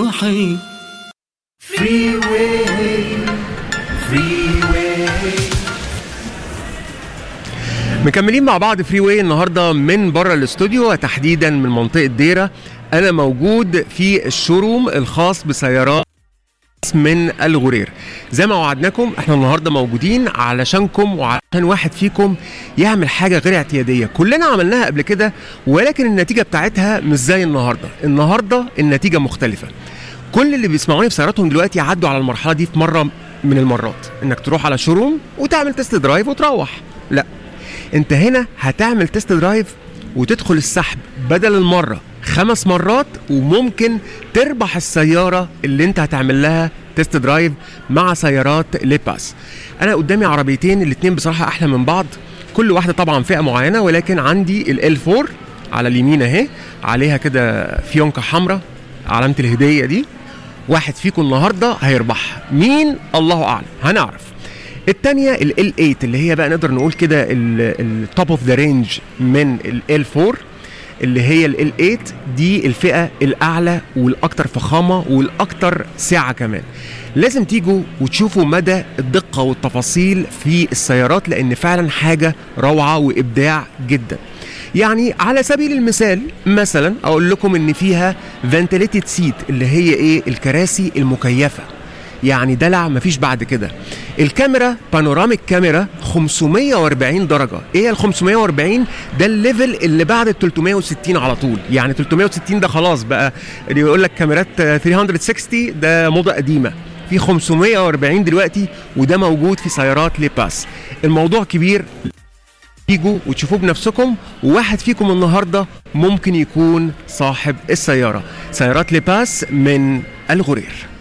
روحي مكملين مع بعض فري واي النهارده من بره الاستوديو وتحديدا من منطقه ديره انا موجود في الشوروم الخاص بسيارات من الغرير زي ما وعدناكم احنا النهارده موجودين علشانكم وعشان واحد فيكم يعمل حاجه غير اعتياديه كلنا عملناها قبل كده ولكن النتيجه بتاعتها مش زي النهارده النهارده النتيجه مختلفه كل اللي بيسمعوني في سياراتهم دلوقتي عدوا على المرحله دي في مره من المرات انك تروح على شوروم وتعمل تيست درايف وتروح لا انت هنا هتعمل تيست درايف وتدخل السحب بدل المره خمس مرات وممكن تربح السياره اللي انت هتعمل لها تيست درايف مع سيارات ليباس انا قدامي عربيتين الاتنين بصراحه احلى من بعض كل واحده طبعا فئه معينه ولكن عندي ال 4 على اليمين اهي عليها كده فيونكه حمراء علامه الهديه دي واحد فيكم النهارده هيربحها مين الله اعلم هنعرف الثانيه ال L8 اللي هي بقى نقدر نقول كده التوب اوف ذا رينج من ال L4 اللي هي ال L8 دي الفئه الاعلى والاكثر فخامه والاكثر سعه كمان لازم تيجوا وتشوفوا مدى الدقه والتفاصيل في السيارات لان فعلا حاجه روعه وابداع جدا يعني على سبيل المثال مثلا اقول لكم ان فيها فنتليتد سيت اللي هي ايه الكراسي المكيفه يعني دلع مفيش بعد كده الكاميرا بانوراميك كاميرا 540 درجه ايه ال 540 ده الليفل اللي بعد ال 360 على طول يعني 360 ده خلاص بقى اللي يقول لك كاميرات 360 ده موضه قديمه في 540 دلوقتي وده موجود في سيارات ليباس الموضوع كبير تيجوا وتشوفوه بنفسكم وواحد فيكم النهارده ممكن يكون صاحب السياره سيارات ليباس من الغرير